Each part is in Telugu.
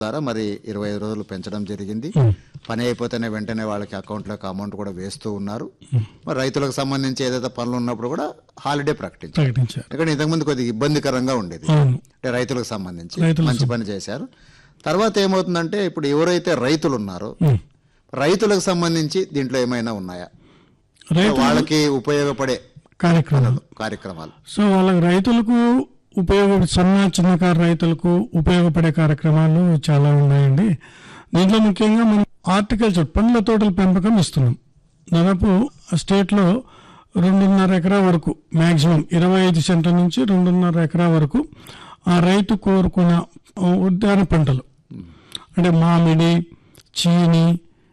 ద్వారా మరి ఇరవై ఐదు రోజులు పెంచడం జరిగింది పని అయిపోతేనే వెంటనే వాళ్ళకి అకౌంట్లోకి అమౌంట్ కూడా వేస్తూ ఉన్నారు మరి రైతులకు సంబంధించి ఏదైతే పనులు ఉన్నప్పుడు కూడా హాలిడే ప్రకటించారు ప్రకటించారు ఎందుకంటే ఇంతకుముందు కొద్దిగా ఇబ్బందికరంగా ఉండేది అవును అంటే రైతులకు సంబంధించి రైతులకు మంచి పని చేశారు తర్వాత ఏమవుతుందంటే ఇప్పుడు ఎవరైతే రైతులు ఉన్నారో ఉమ్. రైతులకు సంబంధించి దీంట్లో ఏమైనా ఉన్నాయా రైతు వాళ్ళకి ఉపయోగపడే కార్యక్రమం కార్యక్రమాలు సో వాళ్ళ రైతులకు ఉపయోగ సన్న చిన్నకారు రైతులకు ఉపయోగపడే కార్యక్రమాలు చాలా ఉన్నాయండి దీంట్లో ముఖ్యంగా మనం హార్టికల్చర్ పండ్ల తోటల పెంపకం ఇస్తున్నాం దాదాపు స్టేట్లో రెండున్నర ఎకరా వరకు మాక్సిమం ఇరవై ఐదు సెంట్ల నుంచి రెండున్నర ఎకరా వరకు ఆ రైతు కోరుకున్న ఉద్యాన పంటలు అంటే మామిడి చీని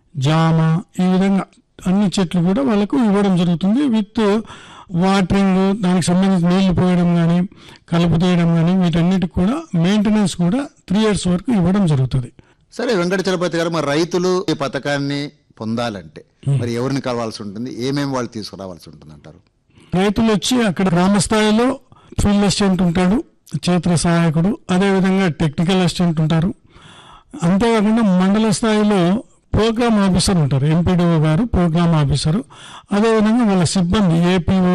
జామ ఈ విధంగా అన్ని చెట్లు కూడా వాళ్ళకు ఇవ్వడం జరుగుతుంది విత్ వాటరింగ్ దానికి సంబంధించి నీళ్లు పోయడం కానీ కలుపు తీయడం కానీ వీటన్నిటికి కూడా మెయింటెనెన్స్ కూడా త్రీ ఇయర్స్ వరకు ఇవ్వడం జరుగుతుంది సరే వెంకట చలపతి గారు మరి రైతులు ఈ పథకాన్ని పొందాలంటే మరి ఎవరిని కలవాల్సి ఉంటుంది ఏమేమి వాళ్ళు తీసుకురావాల్సి ఉంటుంది అంటారు రైతులు వచ్చి అక్కడ గ్రామ స్థాయిలో ఫీల్డ్ అసిస్టెంట్ ఉంటాడు క్షేత్ర సహాయకుడు అదేవిధంగా టెక్నికల్ అసిస్టెంట్ ఉంటారు అంతేకాకుండా మండల స్థాయిలో ప్రోగ్రామ్ ఆఫీసర్ ఉంటారు ఎంపీడీఓ గారు ప్రోగ్రామ్ ఆఫీసరు అదేవిధంగా వాళ్ళ సిబ్బంది ఏపీఓ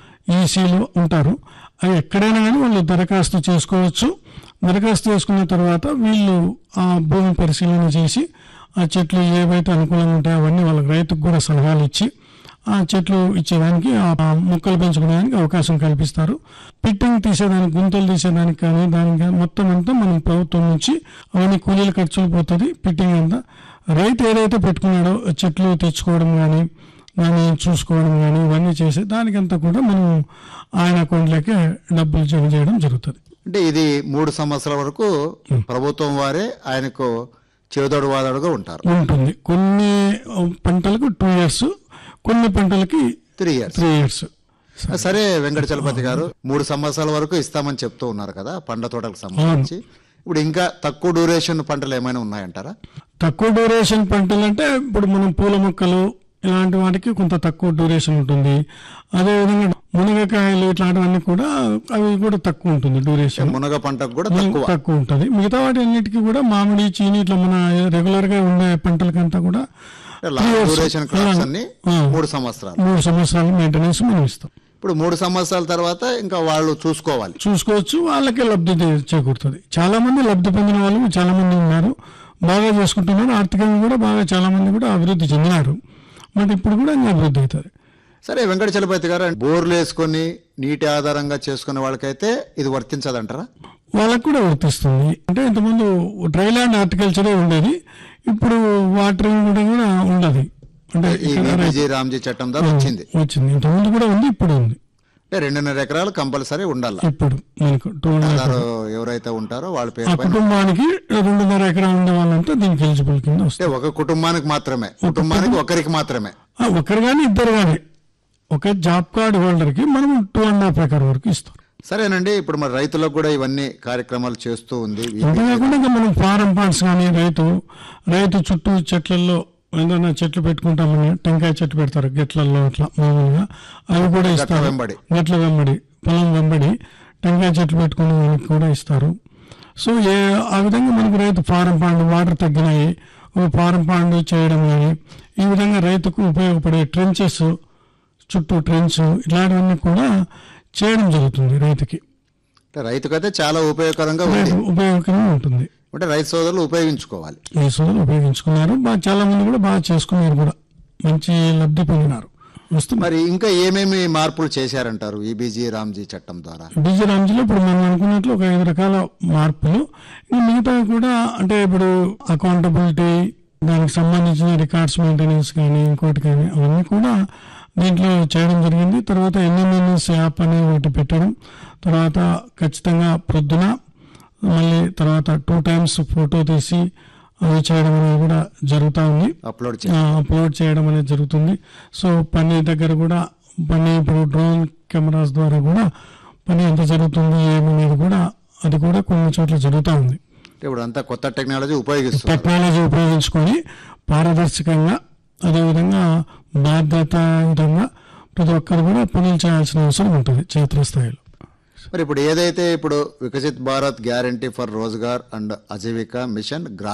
ఈసీలు ఉంటారు అవి ఎక్కడైనా కానీ వాళ్ళు దరఖాస్తు చేసుకోవచ్చు దరఖాస్తు చేసుకున్న తర్వాత వీళ్ళు ఆ భూమి పరిశీలన చేసి ఆ చెట్లు ఏవైతే అనుకూలంగా ఉంటాయో అవన్నీ వాళ్ళకి రైతుకు కూడా సలహాలు ఇచ్చి ఆ చెట్లు ఇచ్చేదానికి ఆ మొక్కలు పెంచుకోవడానికి అవకాశం కల్పిస్తారు పిట్టింగ్ తీసేదానికి గుంతలు తీసేదానికి కానీ దానికి కానీ మొత్తం అంతా మనం ప్రభుత్వం నుంచి అవన్నీ కూలీల ఖర్చులు పోతుంది పిట్టింగ్ అంతా రైతు ఏదైతే పెట్టుకున్నాడో చెట్లు తెచ్చుకోవడం కానీ దాన్ని చూసుకోవడం కానీ ఇవన్నీ చేసి దానికంతా కూడా మనం ఆయన అకౌంట్లోకి డబ్బులు జమ చేయడం జరుగుతుంది అంటే ఇది మూడు సంవత్సరాల వరకు ప్రభుత్వం వారే ఆయనకు చేదోడు వాదోడుగా ఉంటారు ఉంటుంది కొన్ని పంటలకు టూ ఇయర్స్ కొన్ని పంటలకి త్రీ ఇయర్స్ త్రీ ఇయర్స్ సరే వెంకట చలపతి గారు మూడు సంవత్సరాల వరకు ఇస్తామని చెప్తూ ఉన్నారు కదా పండ్ల తోటలకు సంబంధించి ఇప్పుడు ఇంకా తక్కువ డ్యూరేషన్ పంటలు ఏమైనా ఉన్నాయంటారా తక్కువ డ్యూరేషన్ పంటలు అంటే ఇప్పుడు మనం పూల మొక్కలు ఇలాంటి వాటికి కొంత తక్కువ డ్యూరేషన్ ఉంటుంది అదేవిధంగా మునగకాయలు ఇట్లాంటివన్నీ కూడా అవి కూడా తక్కువ ఉంటుంది డ్యూరేషన్ మునగ పంటకు కూడా తక్కువ తక్కువ ఉంటుంది మిగతా వాటి అన్నిటికీ కూడా మామిడి చీని ఇట్లా మన రెగ్యులర్ గా ఉండే పంటలకంతా కూడా లాంగ్ డ్యూరేషన్ క్రాప్స్ అన్ని మూడు సంవత్సరాలు మూడు సంవత్సరాల మెయింటెనెన్స్ మనం ఇస్తాం ఇప్పుడు మూడు సంవత్సరాల తర్వాత ఇంకా వాళ్ళు చూసుకోవాలి చూసుకోవచ్చు వాళ్ళకే లబ్ధి తే- చేకూరుతుంది చాలా మంది లబ్ధి పొందిన వాళ్ళు చాలా మంది ఉన్నారు బాగా చేసుకుంటున్నారు ఆర్థికంగా కూడా బాగా చాలా మంది కూడా అభివృద్ధి చెందినారు మరి ఇప్పుడు కూడా ఇంకా అభివృద్ధి అవుతుంది సరే వెంకట చలపతి గారు బోర్లు వేసుకొని నీటి ఆధారంగా చేసుకునే వాళ్ళకైతే ఇది వర్తించదంటారా వాళ్ళకు కూడా వర్తిస్తుంది అంటే ఇంతకుముందు డ్రై ల్యాండ్ హార్టికల్చరే ఉండేది ఇప్పుడు వాటరింగ్ కూడా కూడా ఉండదు అంటే ఈ బీబీజీ రామ్జీ చట్టం ద్వారా వచ్చింది వచ్చింది ఇంతకుముందు కూడా ఉంది ఇప్పుడు ఉంది అంటే రెండున్నర ఎకరాలు కంపల్సరీ ఉండాలి ఇప్పుడు మనకు టూ అండ్ హాఫ్ ఆధారు ఎవరైతే ఉంటారో వాళ్ళ ఆ పేరు పైన కుటుంబానికి రెండున్నర ఎకరా ఉండే వాళ్ళంతా దీనికి ఎలిజిబుల్ కింద వస్తుంది అంటే ఒక కుటుంబానికి మాత్రమే కుటుంబానికి ఒకరికి మాత్రమే ఆ, ఒకరు కానీ ఇద్దరు కానీ ఒక జాబ్ కార్డు హోల్డర్కి మనం టూ అండ్ హాఫ్ ఎకర్ వరకు ఇస్తాం సరేనండి ఇప్పుడు మరి రైతులకు కూడా ఇవన్నీ కార్యక్రమాలు చేస్తూ ఉంది అంతేకాకుండా ఇంకా మనం ఫారం పాండ్స్ కానీ రైతు రైతు చుట్టూ చెట్లలో ఏదైనా చెట్లు పెట్టుకుంటామని టెంకాయ చెట్టు పెడతారు గెట్లలో అట్లా మామూలుగా అవి కూడా ఇస్తారు వెంబడి గట్ల వెంబడి పొలం వెంబడి టెంకాయ చెట్లు పెట్టుకునే వాళ్ళకి కూడా ఇస్తారు సో ఏ ఆ విధంగా మనకు రైతు ఫారం పాండ్ వాటర్ తగ్గినాయి ఒక ఫారం పాండ్ చేయడం కానీ ఈ విధంగా రైతుకు ఉపయోగపడే ట్రెంచెస్ చుట్టూ ట్రెంచ్ ఇలాంటివన్నీ కూడా చేయడం జరుగుతుంది రైతుకి అంటే రైతుకైతే చాలా ఉపయోగకరంగా ఉంది ఉపయోగకరంగా ఉంటుంది అంటే రైతు సోదరులు ఉపయోగించుకోవాలి ఈ సోదరులు ఉపయోగించుకున్నారు బాగా చాలా మంది కూడా బాగా చేసుకున్నారు కూడా మంచి లబ్ధి పొందినారు వస్తుంది మరి ఇంకా ఏమేమి మార్పులు చేశారంటారు ఈబీజీ రామ్జీ చట్టం ద్వారా డీజీ రామ్జీలో ఇప్పుడు మనం అనుకున్నట్లు ఒక ఐదు రకాల మార్పులు ఇంకా మిగతా కూడా అంటే ఇప్పుడు అకౌంటబిలిటీ దానికి సంబంధించిన రికార్డ్స్ మెయింటెనెన్స్ కానీ ఇంకోటి కానీ అవన్నీ కూడా దీంట్లో చేయడం జరిగింది తర్వాత ఎన్ఎంఎన్ఎస్ యాప్ అనే ఒకటి పెట్టడం తర్వాత ఖచ్చితంగా ప్రొద్దున మళ్ళీ తర్వాత టూ టైమ్స్ ఫోటో తీసి అది చేయడం అనేది కూడా జరుగుతూ ఉంది అప్లోడ్ ఆ, అప్లోడ్ చేయడం అనేది జరుగుతుంది సో పని దగ్గర కూడా పని ఇప్పుడు డ్రోన్ కెమెరాస్ ద్వారా కూడా పని ఎంత జరుగుతుంది ఏమనేది కూడా అది కూడా కొన్ని చోట్ల జరుగుతూ ఉంది ఇప్పుడు అంతా కొత్త టెక్నాలజీ ఉపయోగిస్తున్నారు టెక్నాలజీ ఉపయోగించుకొని పారదర్శకంగా అదేవిధంగా బాధ్యతాయుతంగా ప్రతి ఒక్కరు కూడా పనులు చేయాల్సిన అవసరం ఉంటుంది క్షేత్రస్థాయిలో మరి ఇప్పుడు ఏదైతే ఇప్పుడు Viksit Bharat guarantee for Rozgar and Ajeevika machine